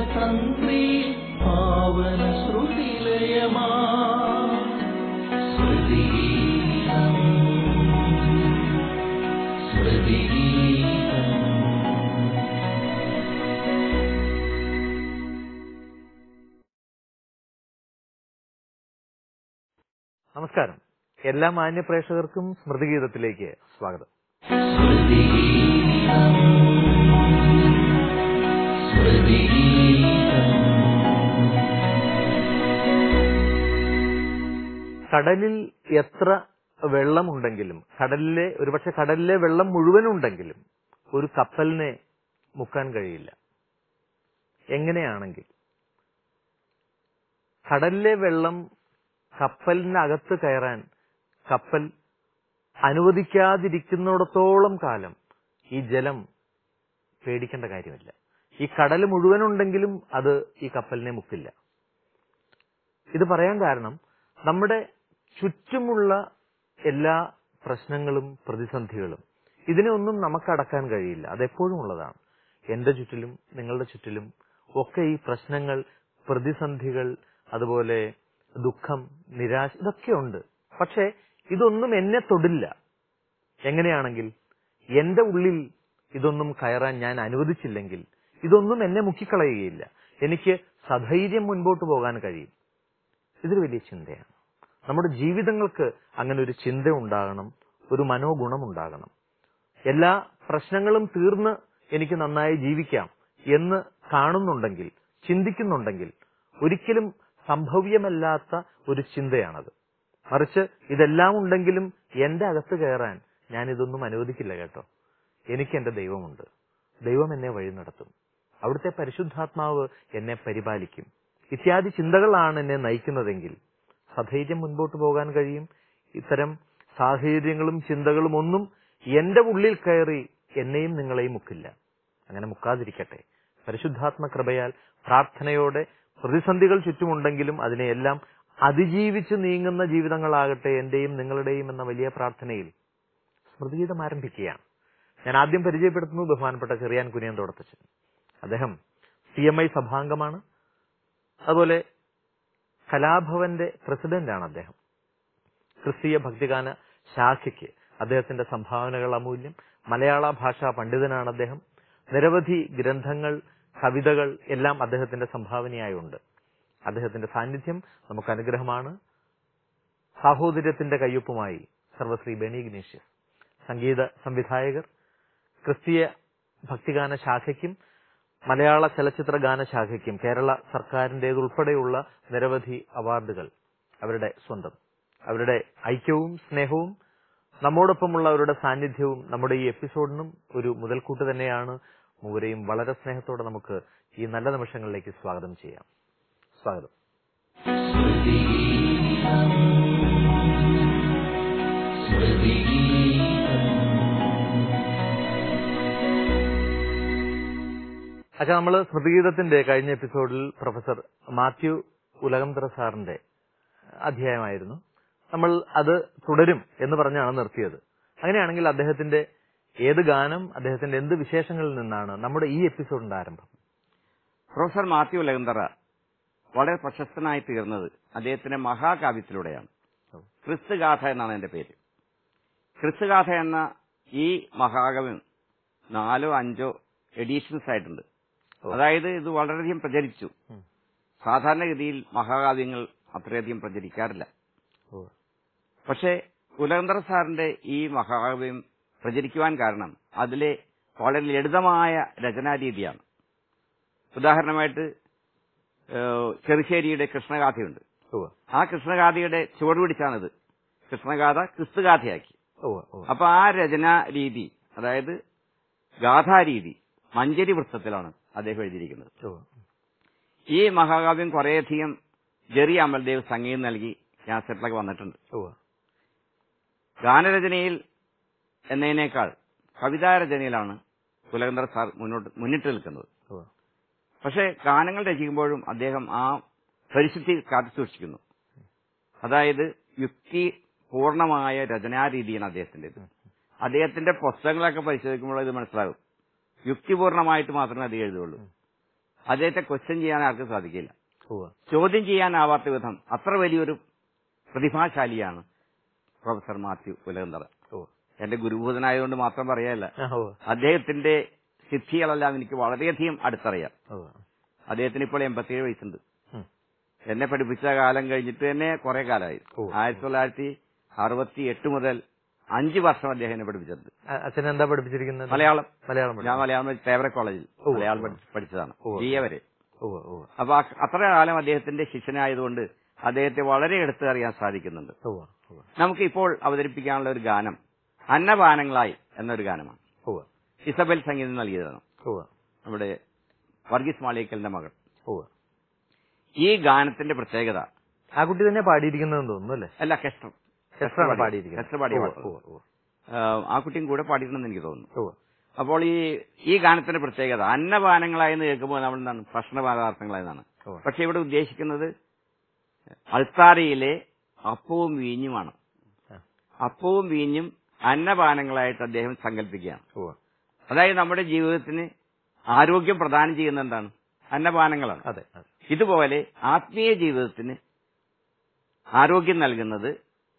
തന്ത്രി പാവന ശ്രുതിലയമാ സ്മൃതിഗീതം സ്മൃതിഗീതം നമസ്കാരം എല്ലാ മാന്യ പ്രേക്ഷകർക്കും സ്മൃതിഗീതത്തിലേക്ക് സ്വാഗതം സ്മൃതിഗീതം സ്മൃതിഗീതം കടലിൽ എത്ര വെള്ളമുണ്ടെങ്കിലും കടലിലെ ഒരുപക്ഷെ കടലിലെ വെള്ളം മുഴുവനുണ്ടെങ്കിലും ഒരു കപ്പലിനെ മുക്കാൻ കഴിയില്ല എങ്ങനെയാണെങ്കിൽ കടലിലെ വെള്ളം കപ്പലിനകത്ത് കയറാൻ കപ്പൽ അനുവദിക്കാതിരിക്കുന്നിടത്തോളം കാലം ഈ ജലം പേടിക്കേണ്ട കാര്യമില്ല ഈ കടൽ മുഴുവനുണ്ടെങ്കിലും അത് ഈ കപ്പലിനെ മുക്കില്ല ഇത് പറയാൻ കാരണം നമ്മുടെ ചുറ്റുമുള്ള എല്ലാ പ്രശ്നങ്ങളും പ്രതിസന്ധികളും ഇതിനെ ഒന്നും നമുക്ക് അടക്കാൻ കഴിയില്ല അതെപ്പോഴും ഉള്ളതാണ് എന്റെ ചുറ്റിലും നിങ്ങളുടെ ചുറ്റിലും ഒക്കെ ഈ പ്രശ്നങ്ങൾ പ്രതിസന്ധികൾ അതുപോലെ ദുഃഖം നിരാശ ഇതൊക്കെ ഉണ്ട് പക്ഷെ ഇതൊന്നും എന്നെ തൊടില്ല എങ്ങനെയാണെങ്കിൽ എന്റെ ഉള്ളിൽ ഇതൊന്നും കയറാൻ ഞാൻ അനുവദിച്ചില്ലെങ്കിൽ ഇതൊന്നും എന്നെ മുക്കിക്കളയുകയില്ല എനിക്ക് സധൈര്യം മുൻപോട്ട് പോകാൻ കഴിയും ഇതൊരു വലിയ ചിന്തയാണ് നമ്മുടെ ജീവിതങ്ങൾക്ക് അങ്ങനെ ഒരു ചിന്ത ഉണ്ടാകണം ഒരു മനോഗുണം ഉണ്ടാകണം എല്ലാ പ്രശ്നങ്ങളും തീർന്ന് എനിക്ക് നന്നായി ജീവിക്കാം എന്ന് കാണുന്നുണ്ടെങ്കിൽ ചിന്തിക്കുന്നുണ്ടെങ്കിൽ ഒരിക്കലും സംഭവ്യമല്ലാത്ത ഒരു ചിന്തയാണത് മറിച്ച് ഇതെല്ലാം ഉണ്ടെങ്കിലും എന്റെ അകത്ത് കയറാൻ ഞാൻ ഇതൊന്നും അനുവദിക്കില്ല കേട്ടോ എനിക്ക് എന്റെ ദൈവമുണ്ട് ദൈവം എന്നെ വഴി നടത്തും അവിടുത്തെ പരിശുദ്ധാത്മാവ് എന്നെ പരിപാലിക്കും ഇത്യാദി ചിന്തകളാണ് എന്നെ നയിക്കുന്നതെങ്കിൽ സധൈര്യം മുൻപോട്ട് പോകാൻ കഴിയും ഇത്തരം സാഹചര്യങ്ങളും ചിന്തകളും ഒന്നും എന്റെ ഉള്ളിൽ കയറി എന്നെയും നിങ്ങളെയും മുക്കില്ല അങ്ങനെ മുക്കാതിരിക്കട്ടെ പരിശുദ്ധാത്മ കൃപയാൽ പ്രാർത്ഥനയോടെ പ്രതിസന്ധികൾ ചുറ്റുമുണ്ടെങ്കിലും അതിനെയെല്ലാം അതിജീവിച്ച് നീങ്ങുന്ന ജീവിതങ്ങളാകട്ടെ എന്റെയും നിങ്ങളുടെയും എന്ന വലിയ പ്രാർത്ഥനയിൽ സ്മൃതിഗീതം ആരംഭിക്കുകയാണ് ഞാൻ ആദ്യം പരിചയപ്പെടുത്തുന്നത് ബഹുമാനപ്പെട്ട ചെറിയാൻ കുനിയൻ തോടത്തച്ഛൻ അദ്ദേഹം സി എം ഐ സഭാംഗമാണ് അതുപോലെ കലാഭവന്റെ പ്രസിഡന്റാണ് അദ്ദേഹം ക്രിസ്തീയ ഭക്തിഗാന ശാഖയ്ക്ക് അദ്ദേഹത്തിന്റെ സംഭാവനകൾ അമൂല്യം മലയാള ഭാഷാ പണ്ഡിതനാണ് അദ്ദേഹം നിരവധി ഗ്രന്ഥങ്ങൾ കവിതകൾ എല്ലാം അദ്ദേഹത്തിന്റെ സംഭാവനയായുണ്ട് അദ്ദേഹത്തിന്റെ സാന്നിധ്യം നമുക്ക് അനുഗ്രഹമാണ് സാഹോദര്യത്തിന്റെ കയ്യൊപ്പുമായി സർവശ്രീ ബെനി ഗ്നീഷ്യസ് സംഗീത സംവിധായകർ ക്രിസ്തീയ ഭക്തിഗാന ശാഖയ്ക്കും മലയാള ചലച്ചിത്ര ഗാന ശാഖയ്ക്കും കേരള സർക്കാരിന്റേതുൾപ്പെടെയുള്ള നിരവധി അവാർഡുകൾ അവരുടെ സ്വന്തം അവരുടെ ഐക്യവും സ്നേഹവും നമ്മോടൊപ്പമുള്ള അവരുടെ സാന്നിധ്യവും നമ്മുടെ ഈ എപ്പിസോഡിനും ഒരു മുതൽക്കൂട്ട് തന്നെയാണ് മൂവരെയും വളരെ സ്നേഹത്തോടെ നമുക്ക് ഈ നല്ല നിമിഷങ്ങളിലേക്ക് സ്വാഗതം ചെയ്യാം സ്വാഗതം സ്മൃതിഗീതം സ്മൃതിഗീതം അച്ഛാ നമ്മൾ സ്മൃതിഗീതത്തിന്റെ കഴിഞ്ഞ എപ്പിസോഡിൽ പ്രൊഫസർ മാത്യു ഉലകംതറ സാറിന്റെ അധ്യായമായിരുന്നു നമ്മൾ അത് തുടരും എന്ന് പറഞ്ഞാണ് നിർത്തിയത് അങ്ങനെയാണെങ്കിൽ അദ്ദേഹത്തിന്റെ ഏത് ഗാനം അദ്ദേഹത്തിന്റെ എന്ത് വിശേഷങ്ങളിൽ നിന്നാണ് നമ്മുടെ ഈ എപ്പിസോഡിന്റെ ആരംഭം പ്രൊഫസർ മാത്യു ലഗന്തറ വളരെ പ്രശസ്തനായി തീർന്നത് അദ്ദേഹത്തിന്റെ മഹാകാവ്യത്തിലൂടെയാണ് ക്രിസ്തുഗാഥ എന്നാണ് എന്റെ പേര് ക്രിസ്തുഗാഥ എന്ന ഈ മഹാകാവ്യം നാലോ അഞ്ചോ എഡീഷൻസ് ആയിട്ടുണ്ട് അതായത് ഇത് വളരെയധികം പ്രചരിച്ചു ഉം. സാധാരണഗതിയിൽ മഹാകാവ്യങ്ങൾ അത്രയധികം പ്രചരിക്കാറില്ല പക്ഷേ ഉലകന്തർ സാറിന്റെ ഈ മഹാകാവ്യം പ്രചരിക്കുവാൻ കാരണം അതിലെ വളരെ ലളിതമായ രചനാരീതിയാണ് ഉദാഹരണമായിട്ട് ഏഹ്, ചെറുശ്ശേരിയുടെ കൃഷ്ണഗാഥയുണ്ട് ഉവ്വ്. ആ കൃഷ്ണഗാഥയുടെ ചുവടുപിടിച്ചാണിത് കൃഷ്ണഗാഥ ക്രിസ്തുഗാഥയാക്കി ഉവ്വ്, ഉവ്വ്. അപ്പൊ ആ രചനാ രീതി അതായത് ഗാഥാരീതി മഞ്ചരി വൃത്തത്തിലാണ് അദ്ദേഹം എഴുതിയിരിക്കുന്നത് ഉവ്വ്. ഈ മഹാകാവ്യം കുറേയധികം ജെറി അമൽദേവ് സംഗീതം നൽകി കാസറ്റിലൊക്കെ വന്നിട്ടുണ്ട് ഉവ്വ്. ഗാനരചനയിൽ എന്നതിനേക്കാൾ കവിതാരചനയിലാണ് കുലകന്ദർ സാർ മുന്നോട്ട് മുന്നിട്ട് നിൽക്കുന്നത് ഉവ്വ്. പക്ഷേ ഗാനങ്ങൾ രചിക്കുമ്പോഴും അദ്ദേഹം ആ പരിശുദ്ധി കാത്തു സൂക്ഷിക്കുന്നു അതായത് യുക്തി പൂർണ്ണമായ രചനാരീതിയാണ് അദ്ദേഹത്തിൻ്റെത് അദ്ദേഹത്തിന്റെ പുസ്തകങ്ങളൊക്കെ പരിശോധിക്കുമ്പോൾ ഇത് മനസ്സിലാകും യുക്തിപൂർണമായിട്ട് മാത്രമേ അത് എഴുതുള്ളൂ അദ്ദേഹത്തെ ക്വസ്റ്റ്യൻ ചെയ്യാൻ ആർക്കും സാധിക്കില്ല ഉവ്വ്. ചോദ്യം ചെയ്യാനാവാത്ത വിധം അത്ര വലിയൊരു പ്രതിഭാശാലിയാണ് പ്രൊഫസർ മാത്യു ഉലകന്തറ ഉവ്വ്. എന്റെ ഗുരുഭൂതനായതുകൊണ്ട് മാത്രം പറയല്ല ആ, ഉവ്വ്. അദ്ദേഹത്തിന്റെ സിദ്ധികളെല്ലാം എനിക്ക് വളരെയധികം അടുത്തറിയാം ഉവ്വ്. അദ്ദേഹത്തിന് ഇപ്പോൾ എൺപത്തിയേഴ് വയസ്സുണ്ട് ഉം. എന്നെ പഠിപ്പിച്ച കാലം കഴിഞ്ഞിട്ട് തന്നെ കുറെ കാലമായി ഓ. ആയിരത്തി തൊള്ളായിരത്തി അറുപത്തി എട്ട് മുതൽ അഞ്ച് വർഷം അദ്ദേഹം എന്നെ പഠിപ്പിച്ചിട്ടുണ്ട് അ- അച്ഛൻ എന്താ പഠിപ്പിച്ചിരിക്കുന്നത് മലയാളം മലയാളം ഞാൻ പഠിപ്പിച്ചു. മലയാളം തേവര കോളേജിൽ ഓ. മലയാളം പഠി- പഠിച്ചതാണ് ഓ. ബി എ വരെ ഉവ്വ്, ഉവ്വ്. അപ്പൊ ആ- അത്ര കാലം അദ്ദേഹത്തിന്റെ ശിഷ്യനായതുകൊണ്ട് അദ്ദേഹത്തെ വളരെ എടുത്ത് അറിയാൻ സാധിക്കുന്നുണ്ട് ഉവ്വ്, ഉവ്വ്. നമുക്ക് ഇപ്പോൾ അവതരിപ്പിക്കാനുള്ള ഒരു ഗാനം അന്നപാനങ്ങളായി എന്നൊരു ഗാനമാണ് ഉവ്വ്, ഇസബൽ സംഗീതം നൽകിയതാണ് ഉവ്വ്, നമ്മുടെ വർഗീസ് മാളിയക്കലിന്റെ മകൾ ഉവ്വ്. ഈ ഗാനത്തിന്റെ പ്രത്യേകത ആ കുട്ടി തന്നെ പാടിയിരിക്കുന്നതെന്ന് തോന്നുന്നു അല്ലേ അല്ല കെസ്റ്റർ എസ്ട്രാണ് പാടി- പാടിയിരിക്കുന്നത് എസ്ട്ര പാടിയ ഉവ്വ്, പാട്ട്. ഉവ്വ്, ഉവ്വ്. ആഹ് ആ കുട്ടിയും കൂടെ പാടിയിട്ടുണ്ടെന്ന് എനിക്ക് തോന്നുന്നു ഉവ്വ്. അപ്പോൾ ഈ ഈ ഗാനത്തിന്റെ പ്രത്യേകത അന്നപാനങ്ങളായെന്ന് കേൾക്കുമ്പോൾ നമ്മൾ എന്താണ് ഭക്ഷണ പദാർത്ഥങ്ങളായെന്നാണ് ഉവ്വ്. പക്ഷെ ഇവിടെ ഉദ്ദേശിക്കുന്നത് അൾത്താരയിലെ അപ്പവും വീഞ്ഞുമാണ് ആ. അപ്പവും വീഞ്ഞും അന്നപാനങ്ങളായിട്ട് അദ്ദേഹം സങ്കല്പിക്കുകയാണ് ഉവ്വ്. അതായത് നമ്മുടെ ജീവിതത്തിന് ആരോഗ്യം പ്രദാനം ചെയ്യുന്ന എന്താണ് അന്നപാനങ്ങളാണ് അതെ അതെ ഇതുപോലെ ആത്മീയ ജീവിതത്തിന് ആരോഗ്യം നൽകുന്നത്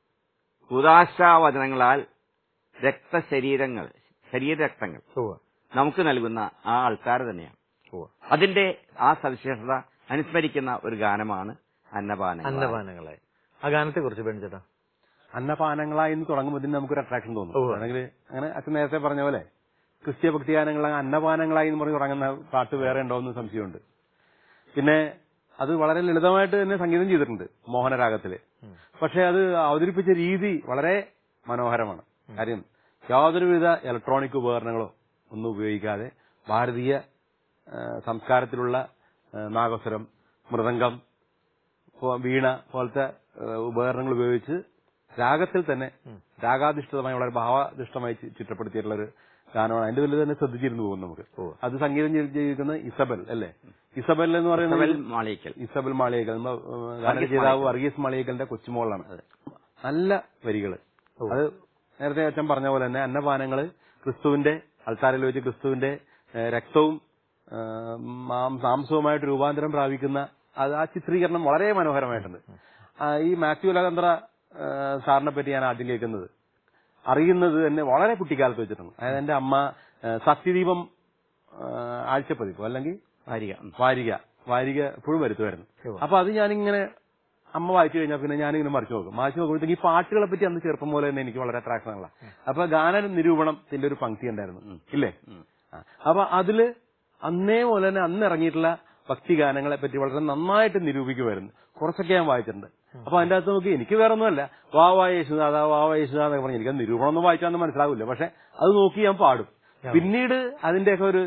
ഉദാശാവചനങ്ങളാൽ രക്തശരീരങ്ങൾ ശരീരരക്തങ്ങൾ ഉവ്വ്, നമുക്ക് നൽകുന്ന ആ ആൾക്കാർ തന്നെയാണ് ഉവ്വ്. അതിന്റെ ആ സവിശേഷത അനുസ്മരിക്കുന്ന ഒരു ഗാനമാണ് അന്നപാനം അന്നപാനങ്ങളായി ആ ഗാനത്തെ കുറിച്ച് ബെഞ്ചേട്ടാ അന്നപാനങ്ങളായി എന്ന് തുടങ്ങുമ്പോൾ ഇതിന് നമുക്കൊരു അട്രാക്ഷൻ ഉവ്വ്. തോന്നും അല്ലെങ്കിൽ അങ്ങനെ അച്ഛൻ നേരത്തെ പറഞ്ഞ പോലെ ക്രിസ്ത്യ ഭക്തിഗാനങ്ങൾ അന്നപാനങ്ങളായി എന്ന് പറഞ്ഞ് തുടങ്ങുന്ന പാട്ട് വേറെ ഉണ്ടോ എന്ന് സംശയമുണ്ട് പിന്നെ അത് വളരെ ലളിതമായിട്ട് തന്നെ സംഗീതം ചെയ്തിട്ടുണ്ട് മോഹനരാഗത്തില് ഉം. പക്ഷെ അത് അവതരിപ്പിച്ച രീതി വളരെ മനോഹരമാണ് കാര്യം യാതൊരുവിധ ഇലക്ട്രോണിക് ഉപകരണങ്ങളോ ഒന്നും ഉപയോഗിക്കാതെ ഭാരതീയ ആ, സംസ്കാരത്തിലുള്ള ആ, നാഗസ്വരം മൃദംഗം പോ- വീണ പോലത്തെ ആ, ഉപകരണങ്ങൾ ഉപയോഗിച്ച് രാഗത്തിൽ തന്നെ രാഗാധിഷ്ഠിതമായി വളരെ ഭാവാധിഷ്ഠമായി ചി- ചിട്ടപ്പെടുത്തിയിട്ടുള്ള ഒരു ഗാനമാണ് അതിന്റെ വലിയ തന്നെ ശ്രദ്ധിച്ചിരുന്നു പോകും നമുക്ക് ഉവ്വ്. അത് സംഗീതം ചെയ്ത് ചെയ്തിരിക്കുന്നത് ഇസബൽ അല്ലേ ഇസബൽ എന്ന് പറയുന്നത് ഇസബൽ മാളിയേക്കൽ ഇസബൽ മാളിയേക്കൽ നമ്മുടെ ഏഹ്, ഗാന വർഗീസ് രചയിതാവ് മാളിയേക്കൽ. വർഗീസ് മാളിയേക്കലിന്റെ കൊച്ചുമോളാണ് നല്ല വരികള് അത് നേരത്തെ അച്ഛൻ പറഞ്ഞ പോലെ തന്നെ അന്നപാനങ്ങള് ക്രിസ്തുവിന്റെ അൾത്താരയിൽ വെച്ച് ക്രിസ്തുവിന്റെ ഏഹ്, രക്തവും ഏഹ്, മാം- മാംസവുമായിട്ട് രൂപാന്തരം പ്രാപിക്കുന്ന അത് ആ ചിത്രീകരണം വളരെ മനോഹരമായിട്ടുണ്ട് ആ, ഈ മാത്യു ലകന്ത്ര ഏഹ്, സാറിനെ പറ്റി ഞാൻ ആദ്യം കേൾക്കുന്നത് അറിയുന്നത് തന്നെ വളരെ കുട്ടിക്കാലത്ത് വെച്ചിട്ടുണ്ട് അതായത് എന്റെ അമ്മ ഏഹ്, സത്യദീപം ഏഹ്, ആഴ്ചപ്പതിപ്പോ അല്ലെങ്കിൽ വാരിക ഉം. വാരിക വാരിക എപ്പോഴും വരുത്തുമായിരുന്നു ഉവ്വ്. അപ്പൊ അത് ഞാനിങ്ങനെ അമ്മ വായിച്ചു കഴിഞ്ഞാൽ പിന്നെ ഞാനിങ്ങനെ മറിച്ചു നോക്കും വായിച്ചു നോക്കുമ്പോഴത്തേക്ക് ഈ പാട്ടുകളെ പറ്റി അന്ന് ചെറുപ്പം പോലെ തന്നെ എനിക്ക് വളരെ അട്രാക്ഷൻ ഉള്ള അപ്പൊ ഗാന നിരൂപണത്തിന്റെ ഒരു പങ്ക്തി ഉണ്ടായിരുന്നു ഇല്ലേ ആ. അപ്പൊ അതില് അന്നേ പോലെ തന്നെ അന്ന് ഇറങ്ങിയിട്ടുള്ള ഭക്തി ഗാനങ്ങളെ പറ്റി വളരെ നന്നായിട്ട് നിരൂപിക്കുമായിരുന്നു കുറച്ചൊക്കെ ഞാൻ വായിച്ചിട്ടുണ്ട് അപ്പൊ അതിന്റെ അകത്ത് നോക്കി എനിക്ക് വേറെ ഒന്നുമല്ല വാ വാ യേശുദാദ വാ വാ യേശുദാ എന്നൊക്കെ പറഞ്ഞു എനിക്ക് നിരൂപണം ഒന്നും വായിച്ചാന്ന് മനസ്സിലാവില്ല പക്ഷെ അത് നോക്കി ഞാൻ പാടും പിന്നീട് അതിന്റെയൊക്കെ ഒരു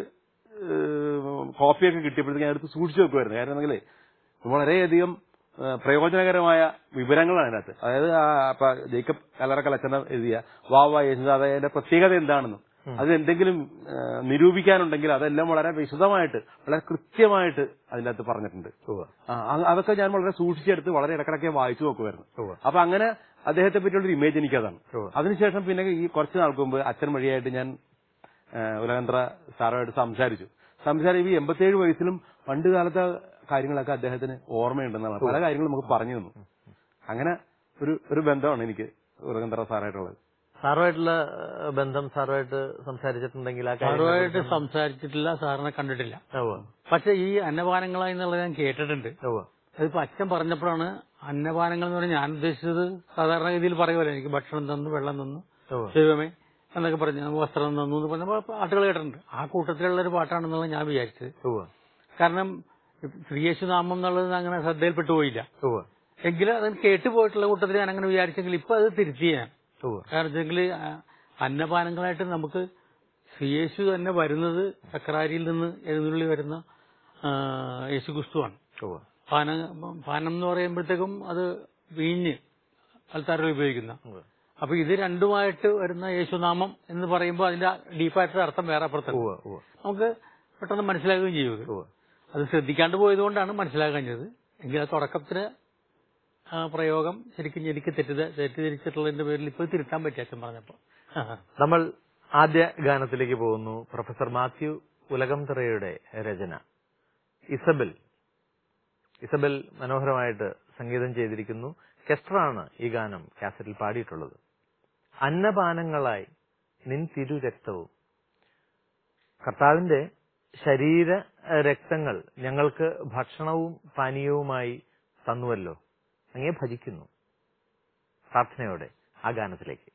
ഏഹ്, കോപ്പിയൊക്കെ കിട്ടിയപ്പോഴത്തേക്ക് ഞാൻ എടുത്ത് സൂക്ഷിച്ചു വെക്കുമായിരുന്നു കാരണം എന്നെങ്കിൽ വളരെയധികം ഏഹ്, പ്രയോജനകരമായ വിവരങ്ങളാണ് അതിനകത്ത് അതായത് ആ ഇപ്പൊ ജേക്കബ് കലറ കലച്ചന എഴുതിയ വാ വാ യേശുദാദയുടെ പ്രത്യേകത എന്താണെന്നും അത് എന്തെങ്കിലും ഏഹ്, നിരൂപിക്കാനുണ്ടെങ്കിൽ അതെല്ലാം വളരെ വിശദമായിട്ട് വളരെ കൃത്യമായിട്ട് അതിന്റെ അകത്ത് പറഞ്ഞിട്ടുണ്ട് ഉവ്വ്. ആ, അത് അതൊക്കെ ഞാൻ വളരെ സൂക്ഷിച്ചെടുത്ത് വളരെ ഇടക്കിടക്കെ വായിച്ചു നോക്കുമായിരുന്നു ഉവ്വ്. അപ്പൊ അങ്ങനെ അദ്ദേഹത്തെ പറ്റിയുള്ള ഒരു ഇമേജ് എനിക്കതാണ് ഉവ്വ്. അതിനുശേഷം പിന്നെ ഈ കുറച്ച് നാൾക്ക് മുമ്പ് അച്ഛൻ വഴിയായിട്ട് ഞാൻ ഏഹ്, ഉലകന്ത്ര സാറുമായിട്ട് സംസാരിച്ചു സംസാരിച്ച് ഈ എൺപത്തിയേഴ് വയസ്സിലും പണ്ട് കാലത്തെ കാര്യങ്ങളൊക്കെ അദ്ദേഹത്തിന് ഓർമ്മയുണ്ടെന്നാണ് പല കാര്യങ്ങളും നമുക്ക് പറഞ്ഞു തന്നു അങ്ങനെ ഒരു ഒരു ബന്ധമാണ് എനിക്ക് ഉലകന്ത്ര സാറായിട്ടുള്ളത് സാറുമായിട്ടുള്ള ഏഹ്, ബന്ധം സാറുമായിട്ട് സംസാരിച്ചിട്ടുണ്ടെങ്കിൽ ആ കാര്യങ്ങളെ സാറുമായിട്ട് കുറിച്ച് സംസാരിച്ചിട്ടില്ല സാറിനെ കണ്ടിട്ടില്ല ഉവ്വ്. പക്ഷെ ഈ അന്നപാനങ്ങളായി എന്നുള്ളത് ഞാൻ കേട്ടിട്ടുണ്ട് ഉവ്വ്. അതിപ്പോ അച്ഛൻ പറഞ്ഞപ്പോഴാണ് അന്നപാനങ്ങൾ എന്ന് പറഞ്ഞാൽ ഞാൻ ഉദ്ദേശിച്ചത് സാധാരണഗതിയിൽ പറയുമല്ലോ എനിക്ക് ഭക്ഷണം തന്നു വെള്ളം തന്നു ഉവ്വ്. ദൈവമേ എന്നൊക്കെ പറഞ്ഞു വസ്ത്രം തന്നു എന്ന് പറഞ്ഞ പാട്ടുകൾ കേട്ടിട്ടുണ്ട് ആ കൂട്ടത്തിലുള്ള ഒരു പാട്ടാണെന്നുള്ളത് ഞാൻ വിചാരിച്ചത് ഉവ്വ്. കാരണം ശ്രീയേശുനാമം എന്നുള്ളത് അങ്ങനെ ശ്രദ്ധയിൽപ്പെട്ടു പോയില്ല ഉവ്വ്. എങ്കിലും അത് കേട്ടുപോയിട്ടുള്ള കൂട്ടത്തിൽ ഞാൻ അങ്ങനെ വിചാരിച്ചെങ്കിൽ ഇപ്പൊ അത് തിരുത്തി ഞാൻ ഉവ്വ്. കാരണം വെച്ചെങ്കിൽ അന്നപാനങ്ങളായിട്ട് നമുക്ക് ശ്രീയേശു തന്നെ വരുന്നത് ചക്രാരിയിൽ നിന്ന് എഴുന്നള്ളി വരുന്ന ആ, യേശു ക്രിസ്തുവാണ് ഉവ്വ്. പാന പാനം എന്ന് പറയുമ്പോഴത്തേക്കും അത് വീഞ്ഞ് ആൾക്കാരിൽ ഉപയോഗിക്കുന്ന ഉവ്വ്. അപ്പൊ ഇത് രണ്ടുമായിട്ട് വരുന്ന യേശുനാമം എന്ന് പറയുമ്പോൾ അതിന്റെ ഡീപ്പായിട്ടുള്ള അർത്ഥം വേറെ അപ്പുറത്തുണ്ട് ഉവ്വ്. ഉവ്വ്. നമുക്ക് പെട്ടെന്ന് മനസ്സിലാകുകയും ചെയ്യും ഇത്. ഉവ്വ്. അത് ശ്രദ്ധിക്കാണ്ട് പോയതുകൊണ്ടാണ് മനസ്സിലാകാഞ്ഞത് എങ്കിൽ ആ തുടക്കത്തിന് ആ പ്രയോഗം ശരിക്കും എനിക്ക് തെറ്റിദ്ധ തെറ്റിദ്ധരിച്ചിട്ടുള്ളതിന്റെ പേരിൽ ഇപ്പോൾ തിരുത്താൻ പറ്റി അച്ഛൻ പറഞ്ഞപ്പോ നമ്മൾ ആദ്യ ഗാനത്തിലേക്ക് പോകുന്നു പ്രൊഫസർ മാത്യു ഉലകം തിറയുടെ രചന ഇസബൽ ഇസബൽ മനോഹരമായിട്ട് സംഗീതം ചെയ്തിരിക്കുന്നു കെസ്റ്ററാണ് ഈ ഗാനം കാസറ്റിൽ പാടിയിട്ടുള്ളത് അന്നപാനങ്ങളായി നിൻ തിരുരക്തവും കർത്താവിന്റെ ശരീര ഏഹ്, രക്തങ്ങൾ ഞങ്ങൾക്ക് ഭക്ഷണവും പാനീയവുമായി തന്നുവല്ലോ അങ്ങേ ഭജിക്കുന്നു പ്രാർത്ഥനയോടെ ആ ഗാനത്തിലേക്ക്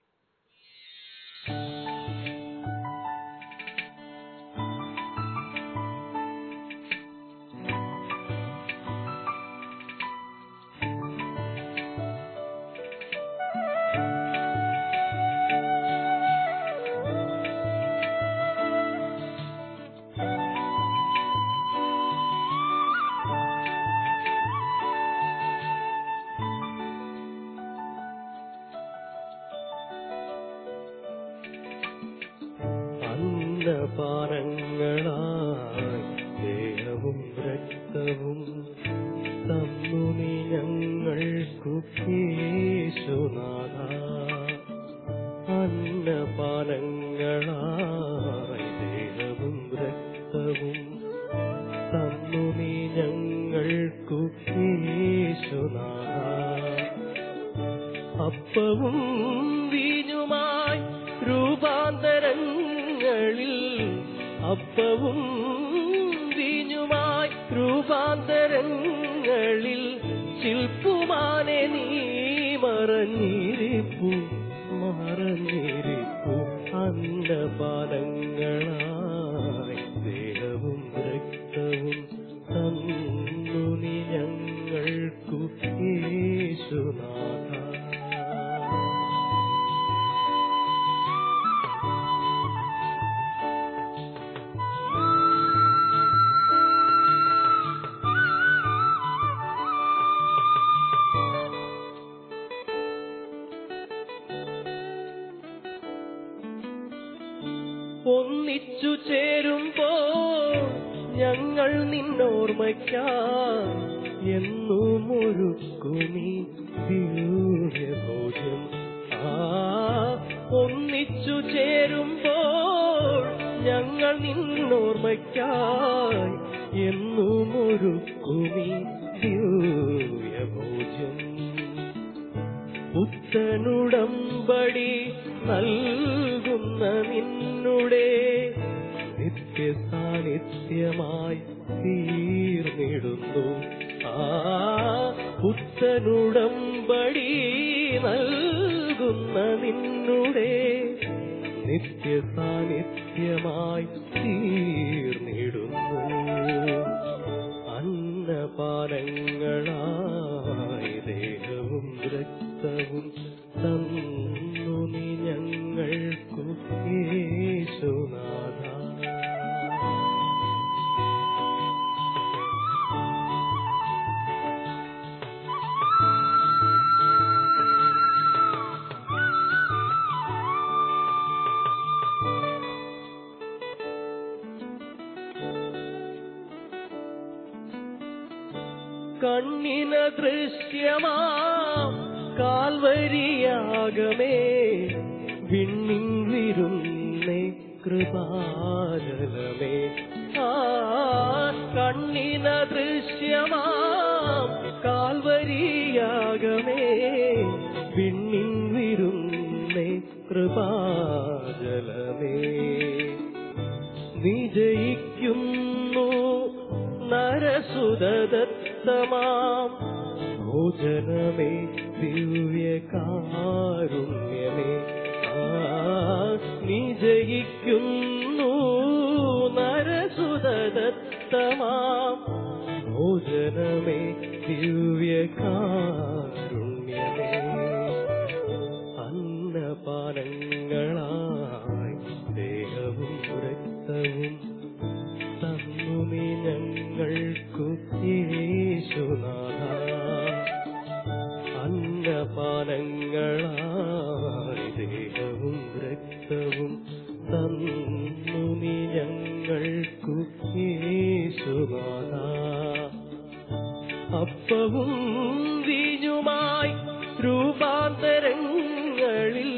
അന്നപാനങ്ങളായി ദേഹവും രക്തവും തന്നു നീ ഞങ്ങൾക്കു കേശുനാഥ അന്നപാനങ്ങളായി ദേഹവും രക്തവും തന്നു നീ ഞങ്ങൾക്കു കേശുനാഥ അപ്പവും വീഞ്ഞുമായി രൂപാന്തരങ്ങളിൽ അപ്പവും വീഞ്ഞുമായി രൂപാന്തരങ്ങളിൽ ശില്പുമാനെ നീ മറഞ്ഞിരിപ്പു മറഞ്ഞിരിപ്പു അന്നപാനങ്ങളായി ദേഹവും രക്തവും തന്നു നീ ഞങ്ങൾക്കു യേശുനാഥ ഒന്നിച്ചു ചേരുമ്പോ ഞങ്ങൾ നിന്നോർമ്മയ്ക്കാം എന്നും ഒരുക്കുമീ ദിവ്യഭോജം ആ ഒന്നിച്ചു ചേരുമ്പോൾ ഞങ്ങൾ നിന്നോർമ്മയ്ക്കായി എന്നും ഒരുക്കുമീ ദിവ്യഭോജം പുത്തനുടമ്പടി നൽകുന്ന നിന്നുടെ നിത്യസാന്നിധ്യമായി തീർന്നിടുന്നു ആ പുത്തനുടമ്പടി നൽകുന്ന നിന്നുടെ നിത്യസാന്നിധ്യമായി തീർന്നിടുന്നു അന്നപാനങ്ങളായി ദേഹവും രക്തവും തന്നു നീ ഞങ്ങൾക്കു യേശുനാഥ കണ്ണിന ദൃശ്യമാം കാൽവരിയാകമേ വിണ്ണിൻ വിരുന്നേ കൃപാജലമേ ആ കണ്ണിന ദൃശ്യമാം കാൽവരിയാകമേ വിണ്ണിൻ വിരുന്നേ കൃപാജലമേ വിജയിക്കുന്നു നരസുതദത്തമാം ഭോജനമേ ദിവ്യകാരുണ്യമേ ആ വിജയിക്കുന്നു നരസുതദത്തമാം ഭോജനമേ ദിവ്യകാരുണ്യമേ അന്നപാനങ്ങളായി ദേഹവും രക്തവും തന്നു നീ ഞങ്ങൾക്കു യേശുനാഥ അന്നപാനങ്ങളായി ദേഹവും രക്തവും തന്നു നീ ഞങ്ങൾക്കു യേശുനാഥ അപ്പവും വീഞ്ഞുമായി രൂപാന്തരങ്ങളിൽ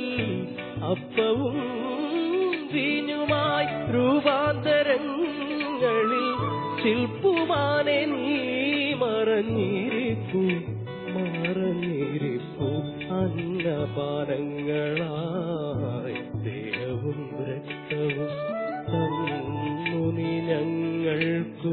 അപ്പവും വീഞ്ഞുമായി രൂപാന്തരങ്ങളിൽ ശില്പുമാനെ നീ മറഞ്ഞിരിപ്പു മറഞ്ഞിരിപ്പു അന്നപാനങ്ങളായി ദേഹവും രക്തവും തന്നു നീ ഞങ്ങൾക്കു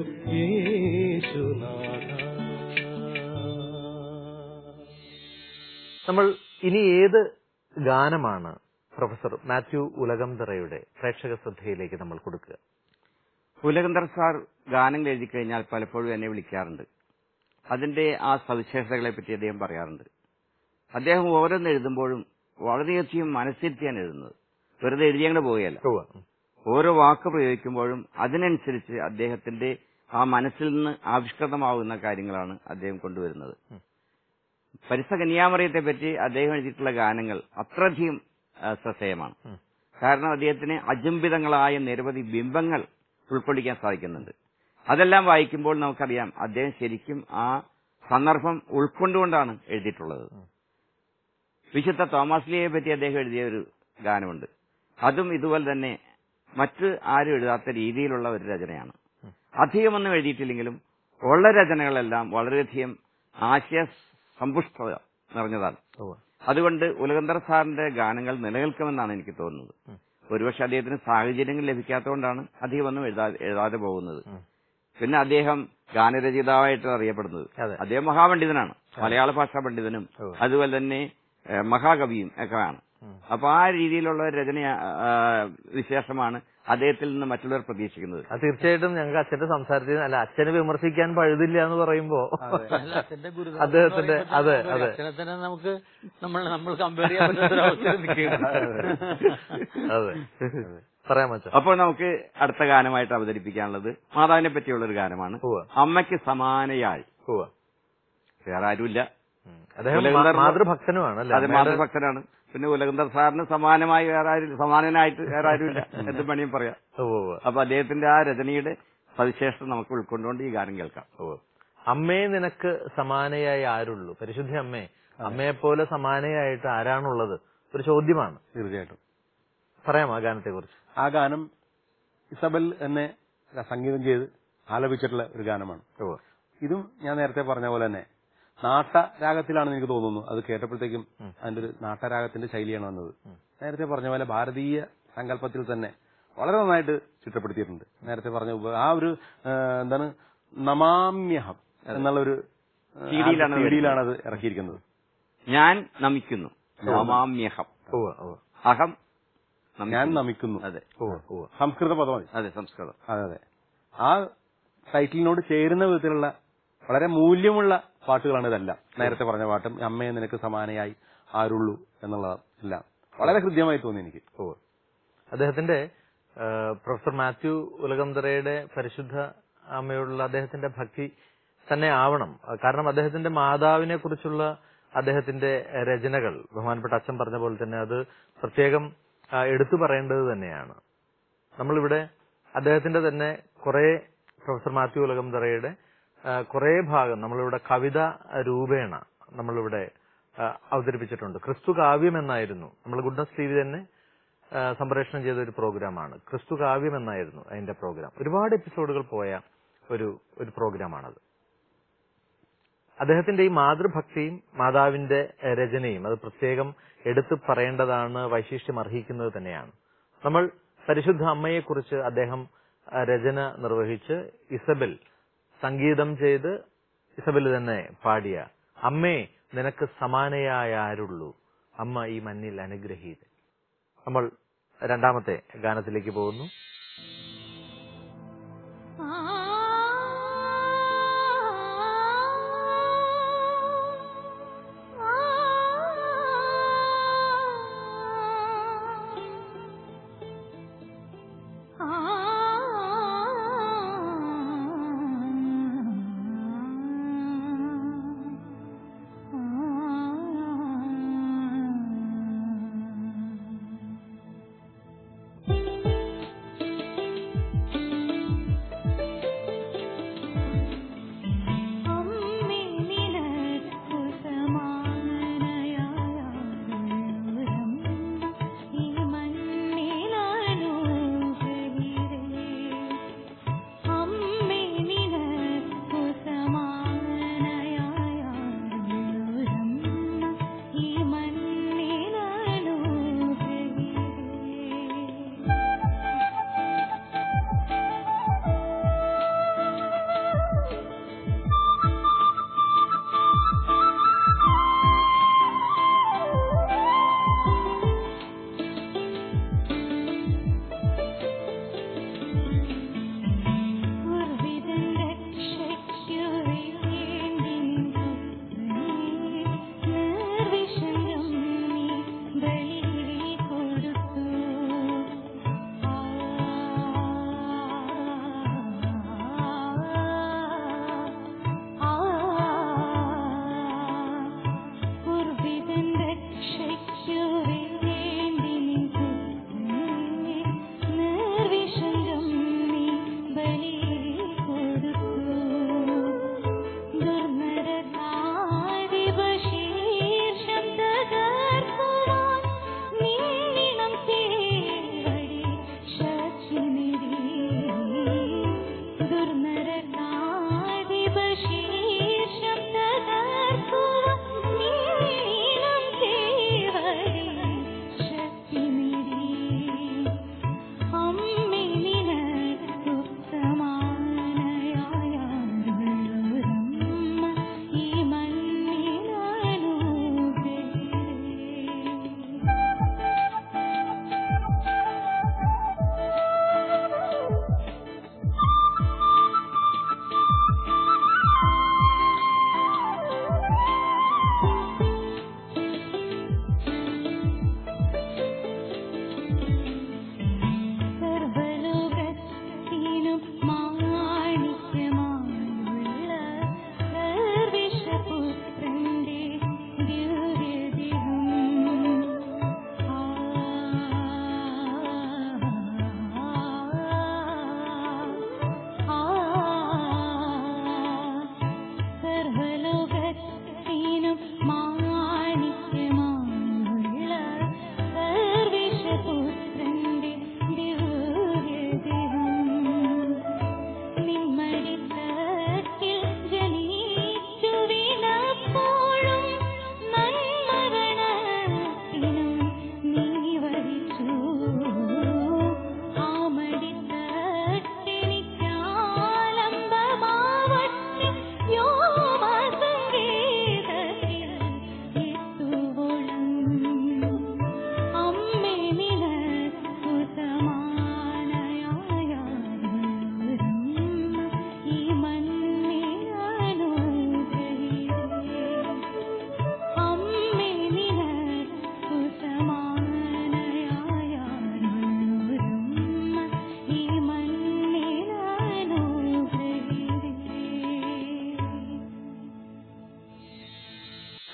യേശുനാഥ നമ്മൾ ഇനി ഏത് ഗാനമാണ് പ്രൊഫസർ മാത്യു ഉലകംതറയുടെ പ്രേക്ഷക ശ്രദ്ധയിലേക്ക് നമ്മൾ കൊടുക്കുക ഉലകന്തർ സാർ ഗാനങ്ങൾ എഴുതി കഴിഞ്ഞാൽ പലപ്പോഴും എന്നെ വിളിക്കാറുണ്ട് അതിന്റെ ആ സവിശേഷതകളെ പറ്റി അദ്ദേഹം പറയാറുണ്ട് അദ്ദേഹം ഓരോന്ന് എഴുതുമ്പോഴും വളരെയധികം മനസ്സിരുത്തിയാണ് എഴുതുന്നത് വെറുതെ എഴുതിയങ്ങനെ പോവുകയല്ല ഉവ്വ്. ഓരോ വാക്ക് പ്രയോഗിക്കുമ്പോഴും അതിനനുസരിച്ച് അദ്ദേഹത്തിന്റെ ആ മനസ്സിൽ നിന്ന് ആവിഷ്കൃതമാവുന്ന കാര്യങ്ങളാണ് അദ്ദേഹം കൊണ്ടുവരുന്നത് പരിസ കന്യാമറിയത്തെ പറ്റി അദ്ദേഹം എഴുതിയിട്ടുള്ള ഗാനങ്ങൾ അത്രയധികം ആ, ശ്രദ്ധേയമാണ് ഉം. കാരണം അദ്ദേഹത്തിന് അജംബിതങ്ങളായ നിരവധി ബിംബങ്ങൾ ഉൾക്കൊള്ളിക്കാൻ സാധിക്കുന്നുണ്ട് അതെല്ലാം വായിക്കുമ്പോൾ നമുക്കറിയാം അദ്ദേഹം ശരിക്കും ആ സന്ദർഭം ഉൾക്കൊണ്ടുകൊണ്ടാണ് എഴുതിയിട്ടുള്ളത് വിശുദ്ധ തോമസ് ലിയെ പറ്റി അദ്ദേഹം എഴുതിയ ഒരു ഗാനമുണ്ട് അതും ഇതുപോലെ തന്നെ മറ്റ് ആരും എഴുതാത്ത രീതിയിലുള്ള ഒരു രചനയാണ് അധികമൊന്നും എഴുതിയിട്ടില്ലെങ്കിലും ഉള്ള രചനകളെല്ലാം വളരെയധികം ആശയ സമ്പുഷ്ടത നിറഞ്ഞതാണ് ഉവ്വ്. അതുകൊണ്ട് ഉലകന്തർ സാറിന്റെ ഗാനങ്ങൾ നിലനിൽക്കുമെന്നാണ് എനിക്ക് തോന്നുന്നത് ഒരുപക്ഷെ അദ്ദേഹത്തിന് സാഹചര്യങ്ങൾ ലഭിക്കാത്തതുകൊണ്ടാണ് അധികമൊന്നും എഴുതാ എഴുതാതെ പോകുന്നത് ഉം. പിന്നെ അദ്ദേഹം ഗാനരചയിതാവായിട്ട് അറിയപ്പെടുന്നത് അതെ. അദ്ദേഹം മഹാപണ്ഡിതനാണ് മലയാള ഭാഷാ പണ്ഡിതനും ഓ. അതുപോലെ തന്നെ ഏഹ്, മഹാകവിയും ഒക്കെ ആണ് ഉം. അപ്പൊ ആ രീതിയിലുള്ള ഒരു രചന ആ, വിശേഷമാണ് അദ്ദേഹത്തിൽ നിന്ന് മറ്റുള്ളവർ പ്രതീക്ഷിക്കുന്നത് അത് തീർച്ചയായിട്ടും ഞങ്ങൾക്ക് അച്ഛന്റെ സംസാരത്തിൽ അല്ല അച്ഛനെ വിമർശിക്കാൻ പഴുതില്ല എന്ന് പറയുമ്പോ അല്ല, അച്ഛന്റെ ഗുരുതരം അദ്ദേഹത്തിന്റെ എന്ന് അതെ പറയുമ്പോൾ അതെ അച്ഛനെ തന്നെ നമുക്ക് നമ്മൾ നമ്മൾ കമ്പയർ ചെയ്യാൻ പറ്റുന്ന അവസ്ഥയിൽ നിൽക്കുകയാണ് അതെ പറയാൻ പറ്റും അപ്പോൾ നമുക്ക് അടുത്ത ഗാനമായിട്ട് അവതരിപ്പിക്കാനുള്ളത് മാതാവിനെ പറ്റിയുള്ള ഒരു ഗാനമാണ് ഉവ്വ്. അമ്മയ്ക്ക് സമാനയായി ഉവ്വ്. വേറെ ആരുമില്ല ഉം. അദ്ദേഹം ഉലകന്തർ- മാ- മാതൃഭക്തനുമാണ് അല്ലേ അത് അമ്മയുടെ- മാതൃഭക്തനാണ് പിന്നെ ഉലകന്തർ സാറിന് സമാനമായി വേറെ ആരും സമാനനായിട്ട് വേറെ ആരുമില്ല എന്ത് പണിയും പറയാം ഉവ്വ് ഉവ്വ്. അപ്പൊ അദ്ദേഹത്തിന്റെ ആ രചനയുടെ സവിശേഷത നമുക്ക് ഉൾക്കൊണ്ടുകൊണ്ട് ഈ ഗാനം കേൾക്കാം ഉവ്വ്. അമ്മേ നിനക്ക് സമാനയായി ആരുള്ളൂ പരിശുദ്ധ അമ്മേ അമ്മയെ പോലെ സമാനയായിട്ട് ആരാണുള്ളത് ഒരു ചോദ്യമാണ് തീർച്ചയായിട്ടും പറയാമോ ആ ഗാനത്തെ കുറിച്ച് ആ ഗാനം ഇസബൽ എന്നെ സംഗീതം ചെയ്ത് ആലപിച്ചിട്ടുള്ള ഒരു ഗാനമാണ് ഇതും ഞാൻ നേരത്തെ പറഞ്ഞ പോലെ തന്നെ നാട്ടരാഗത്തിലാണെന്ന് എനിക്ക് തോന്നുന്നു അത് കേട്ടപ്പോഴത്തേക്കും അതിന്റെ ഒരു നാട്ടരാഗത്തിന്റെ ശൈലിയാണ് വന്നത് നേരത്തെ പറഞ്ഞ പോലെ ഭാരതീയ സങ്കല്പത്തിൽ തന്നെ വളരെ നന്നായിട്ട് ചിട്ടപ്പെടുത്തിയിട്ടുണ്ട് നേരത്തെ പറഞ്ഞ ഉപ- ആ ഒരു ആ, എന്താണ് നമാമ്യഹം എന്നുള്ള ഒരു CD-യിലാണ് അത് സീഡിയിലാണ് അത് ഇറക്കിയിരിക്കുന്നത് ഞാൻ നമിക്കുന്നു നമാമ്യഹം ഉവ്വ് ഉവ്വ്. അഹം നമിക്കുന്നു. ഞാൻ നമിക്കുന്നു അതെ ഉവ്വ് ഉവ്വ്. സംസ്കൃത പദമാണ് അതെ സംസ്കൃതം അതെ അതെ ആ ടൈറ്റിലിനോട് ചേരുന്ന വിധത്തിലുള്ള വളരെ മൂല്യമുള്ള പാട്ടുകളാണ് ഇതെല്ലാം നേരത്തെ പറഞ്ഞ പാട്ടും അമ്മയെ നിനക്ക് സമാനയായി ആരുള്ളൂ എന്നുള്ള എല്ലാം വളരെ ഹൃദ്യമായി തോന്നി എനിക്ക് ഉവ്വ്. അദ്ദേഹത്തിന്റെ ആ, പ്രൊഫസർ മാത്യു ഉലകംതറയുടെ പരിശുദ്ധ അമ്മയോടുള്ള അദ്ദേഹത്തിന്റെ ഭക്തി തന്നെ ആവണം ആ, കാരണം അദ്ദേഹത്തിന്റെ മാതാവിനെ കുറിച്ചുള്ള അദ്ദേഹത്തിന്റെ രചനകൾ ബഹുമാനപ്പെട്ട അച്ഛൻ പറഞ്ഞ പോലെ തന്നെ അത് പ്രത്യേകം ആ, എടുത്തു പറയേണ്ടത് തന്നെയാണ് നമ്മളിവിടെ അദ്ദേഹത്തിന്റെ തന്നെ കുറെ പ്രൊഫസർ മാത്യു ഉലകംതറയുടെ ആ, കുറെ ഭാഗം നമ്മളിവിടെ കവിത രൂപേണ നമ്മളിവിടെ ആ, അവതരിപ്പിച്ചിട്ടുണ്ട് ക്രിസ്തു കാവ്യം എന്നായിരുന്നു നമ്മൾ ഗുഡ്നസ് ടി വി തന്നെ ആ, സംപ്രേഷണം ചെയ്ത ഒരു പ്രോഗ്രാമാണ് ക്രിസ്തു കാവ്യം എന്നായിരുന്നു അതിന്റെ പ്രോഗ്രാം ഒരുപാട് എപ്പിസോഡുകൾ പോയ ഒരു ഒരു പ്രോഗ്രാമാണത് അദ്ദേഹത്തിന്റെ ഈ മാതൃഭക്തിയും മാതാവിന്റെ എഹ്, രചനയും അത് പ്രത്യേകം എടുത്തു പറയേണ്ടതാണ് വൈശിഷ്ട്യം അർഹിക്കുന്നത് തന്നെയാണ് നമ്മൾ പരിശുദ്ധ അമ്മയെക്കുറിച്ച് അദ്ദേഹം ആ, രചന നിർവഹിച്ച് ഇസബൽ സംഗീതം ചെയ്ത് ഇസബൽ തന്നെ പാടിയ അമ്മേ നിനക്ക് സമാനയായ ആരുള്ളൂ അമ്മ ഈ മണ്ണിൽ അനുഗ്രഹീത നമ്മൾ രണ്ടാമത്തെ ഗാനത്തിലേക്ക് പോകുന്നു ആ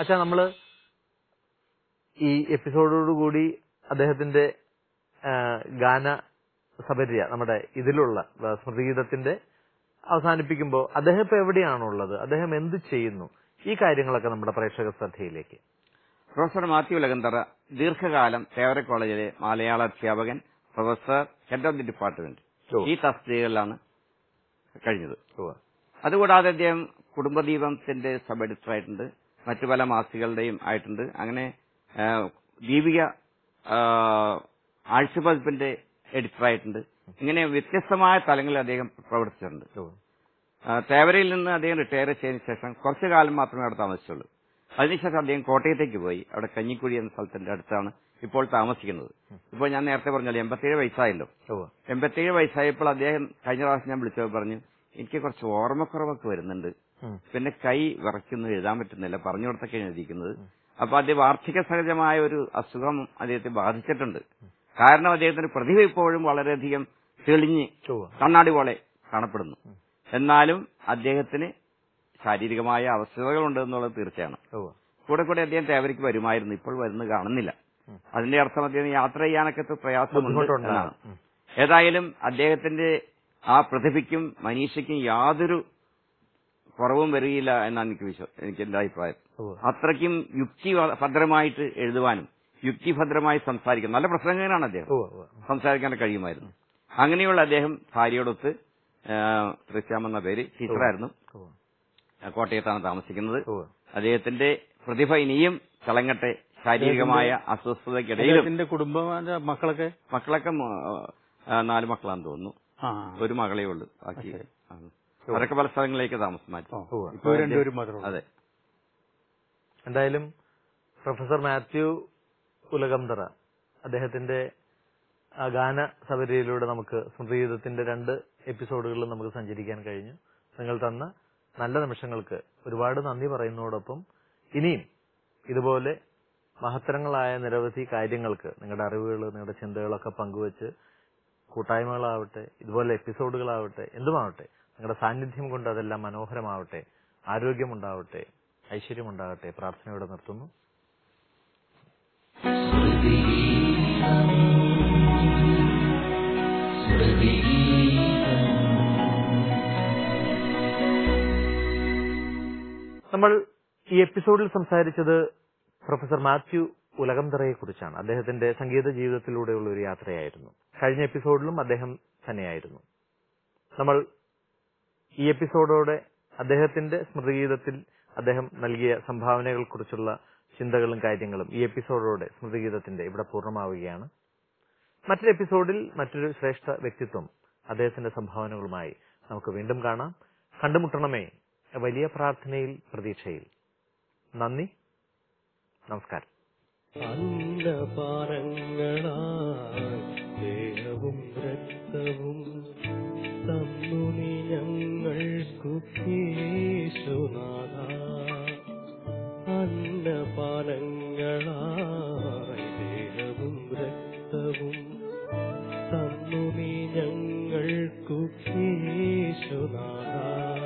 അച്ഛാ നമ്മള് ഈ എപ്പിസോഡോടുകൂടി അദ്ദേഹത്തിന്റെ ആ, ഗാന സബര്യ നമ്മുടെ ഇതിലുള്ള ആ, സ്മൃതിഗീതത്തിന്റെ അവസാനിപ്പിക്കുമ്പോൾ അദ്ദേഹം ഇപ്പൊ എവിടെയാണുള്ളത് അദ്ദേഹം എന്ത് ചെയ്യുന്നു ഈ കാര്യങ്ങളൊക്കെ നമ്മുടെ പ്രേക്ഷക ശ്രദ്ധയിലേക്ക് പ്രൊഫസർ മാത്യു ലഗന്തറ ദീർഘകാലം തേവര കോളേജിലെ മലയാള അധ്യാപകൻ professor head of the department ഓ. ഈ തസ്തികകളിലാണ് കഴിഞ്ഞത് അതുകൂടാതെ അദ്ദേഹം കുടുംബദീപത്തിന്റെ സബ് എഡിറ്റർ ആയിട്ടുണ്ട് മറ്റു പല മാസികകളുടെയും ആയിട്ടുണ്ട് അങ്ങനെ ആ, ദീപിക ആ, ആഴ്ചപതിപ്പിന്റെ എഡിറ്റർ ആയിട്ടുണ്ട് ഇങ്ങനെ വ്യത്യസ്തമായ തലങ്ങളിൽ അദ്ദേഹം പ്രവർത്തിച്ചിട്ടുണ്ട് ആ, തേവരയിൽ നിന്ന് അദ്ദേഹം റിട്ടയർ ചെയ്തതിനു ശേഷം കുറച്ചു കാലം മാത്രമേ അവിടെ താമസിച്ചുള്ളൂ അതിനുശേഷം അദ്ദേഹം കോട്ടയത്തേക്ക് പോയി അവിടെ കഞ്ഞിക്കുഴി എന്ന സ്ഥലത്തിന്റെ അടുത്താണ് ഇപ്പോൾ താമസിക്കുന്നത് ഇപ്പോൾ ഞാൻ നേരത്തെ പറഞ്ഞല്ലോ എൺപത്തിയേഴ് വയസ്സായല്ലോ എൺപത്തിയേഴ് വയസ്സായപ്പോൾ അദ്ദേഹം കഴിഞ്ഞ പ്രാവശ്യം ഞാൻ വിളിച്ചപ്പോൾ പറഞ്ഞു എനിക്ക് കുറച്ച് ഓർമ്മക്കുറവൊക്കെ വരുന്നുണ്ട് ഉം. പിന്നെ കൈ വിറയ്ക്കുന്നു എഴുതാൻ പറ്റുന്നില്ല പറഞ്ഞു കൊടുത്തൊക്കെ എഴുതിയിരിക്കുന്നത് അപ്പൊ അത് വാർദ്ധക്യ സഹജമായ ഒരു അസുഖം അദ്ദേഹത്തെ ബാധിച്ചിട്ടുണ്ട് കാരണം അദ്ദേഹത്തിന്റെ പ്രതിഭ ഇപ്പോഴും വളരെയധികം തെളിഞ്ഞ് ഉവ്വ്. കണ്ണാടി പോലെ കാണപ്പെടുന്നു എന്നാലും അദ്ദേഹത്തിന് ശാരീരികമായ അവസ്ഥകളുണ്ട് എന്നുള്ളത് തീർച്ചയാണ് ഉവ്വ്. കൂടെ കൂടെ അദ്ദേഹം തേവരയ്ക്ക് വരുമായിരുന്നു ഇപ്പോൾ വരുന്നത് കാണുന്നില്ല അതിന്റെ അർത്ഥം അദ്ദേഹം യാത്ര ചെയ്യാനൊക്കെ ഇത്ര പ്രയാസമുണ്ട് ബുദ്ധിമുട്ടുണ്ടാകും. എന്നാണ് ഉം. ഏതായാലും അദ്ദേഹത്തിന്റെ ആ പ്രതിഭയ്ക്കും മനീഷയ്ക്കും യാതൊരു കുറവും വരികയില്ല എന്നാണ് എനിക്ക് വിശ്വ എനിക്ക് എന്റെ അഭിപ്രായം ഉവ്വ്. അത്രയ്ക്കും യുക്തി ഭദ്രമായിട്ട് എഴുതുവാനും യുക്തിഭദ്രമായി സംസാരിക്കും നല്ല പ്രസംഗകനാണ് അദ്ദേഹം ഉവ്വ്. ഉവ്വ്. സംസാരിക്കാൻ കഴിയുമായിരുന്നു അങ്ങനെയുള്ള അദ്ദേഹം ഭാര്യയോടൊത്ത് ആ, തൃശ്യാം എന്ന പേര് ടീച്ചറായിരുന്നു ഉവ്വ്. ആ, കോട്ടയത്താണ് താമസിക്കുന്നത് ഉവ്വ്. അദ്ദേഹത്തിന്റെ പ്രതിഭ ഇനിയും തിളങ്ങട്ടെ ശാരീരികമായ അസ്വസ്ഥതയ്ക്കിടയിലും അദ്ദേഹത്തിന്റെ കുടുംബം അതിന്റെ മക്കളൊക്കെ മക്കളൊക്കെ മ- ആ, നാല് മക്കളാന്ന് തോന്നുന്നു ആ ഒരു മകളേ ഉള്ളൂ ബാക്കി ശരി. ആ. അവരൊക്കെ പല സ്ഥലങ്ങളിലേക്ക് താമസം മാറ്റി ഓ, ഉവ്വ്. ഇപ്പൊ ഇവർ രണ്ടുപേരും മാത്രമേ ഉള്ളൂ. അതെ എന്തായാലും പ്രൊഫസർ മാത്യു ഉലകംതറ അദ്ദേഹത്തിന്റെ ആ ഗാന സബരിയിലൂടെ നമുക്ക് സ്മൃതിഗീതത്തിന്റെ രണ്ട് എപ്പിസോഡുകളിലും നമുക്ക് സഞ്ചരിക്കാൻ കഴിഞ്ഞു നിങ്ങൾ തന്ന നല്ല നിമിഷങ്ങൾക്ക് ഒരുപാട് നന്ദി പറയുന്നതോടൊപ്പം ഇനിയും ഇതുപോലെ മഹത്തരങ്ങളായ നിരവധി കാര്യങ്ങൾക്ക് നിങ്ങളുടെ അറിവുകൾ നിങ്ങളുടെ ചിന്തകളൊക്കെ പങ്കുവച്ച് കൂട്ടായ്മകളാവട്ടെ ഇതുപോലെ എപ്പിസോഡുകളാവട്ടെ എന്തുമാവട്ടെ നിങ്ങളുടെ സാന്നിധ്യം കൊണ്ട് അതെല്ലാം മനോഹരമാവട്ടെ ആരോഗ്യമുണ്ടാവട്ടെ ഐശ്വര്യമുണ്ടാകട്ടെ പ്രാർത്ഥനയോടെ നിർത്തുന്നു നമ്മൾ ഈ എപ്പിസോഡിൽ സംസാരിച്ചത് പ്രൊഫസർ മാത്യു ഉലകംതറയെ കുറിച്ചാണ് അദ്ദേഹത്തിന്റെ സംഗീത ജീവിതത്തിലൂടെയുള്ള ഒരു യാത്രയായിരുന്നു കഴിഞ്ഞ എപ്പിസോഡിലും അദ്ദേഹം തന്നെയായിരുന്നു നമ്മൾ ഈ എപ്പിസോഡോടെ അദ്ദേഹത്തിന്റെ സ്മൃതിഗീതത്തിൽ അദ്ദേഹം നൽകിയ സംഭാവനകളെ കുറിച്ചുള്ള ചിന്തകളും കാര്യങ്ങളും ഈ എപ്പിസോഡോടെ സ്മൃതിഗീതത്തിന്റെ ഇവിടെ പൂർണ്ണമാവുകയാണ് മറ്റൊരു എപ്പിസോഡിൽ മറ്റൊരു ശ്രേഷ്ഠ വ്യക്തിത്വം അദ്ദേഹത്തിന്റെ സംഭാവനകളുമായി നമുക്ക് വീണ്ടും കാണാം കണ്ടുമുട്ടണമേ വലിയ പ്രാർത്ഥനയിൽ പ്രതീക്ഷയിൽ നന്ദി നമസ്കാരം അന്നപാനങ്ങളായി ദേഹവും രക്തവും തന്നു നീ ഞങ്ങൾക്കു യേശുനാഥ അന്നപാനങ്ങളായി ദേഹവും രക്തവും തന്നു നീ ഞങ്ങൾക്കു യേശുനാഥ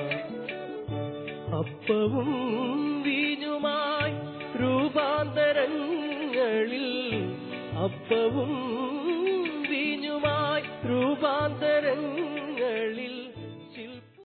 അപ്പവും വീഞ്ഞുമായി രൂപാന്തരങ്ങളിൽ അപ്പവും വീഞ്ഞുമായി രൂപാന്തരങ്ങളിൽ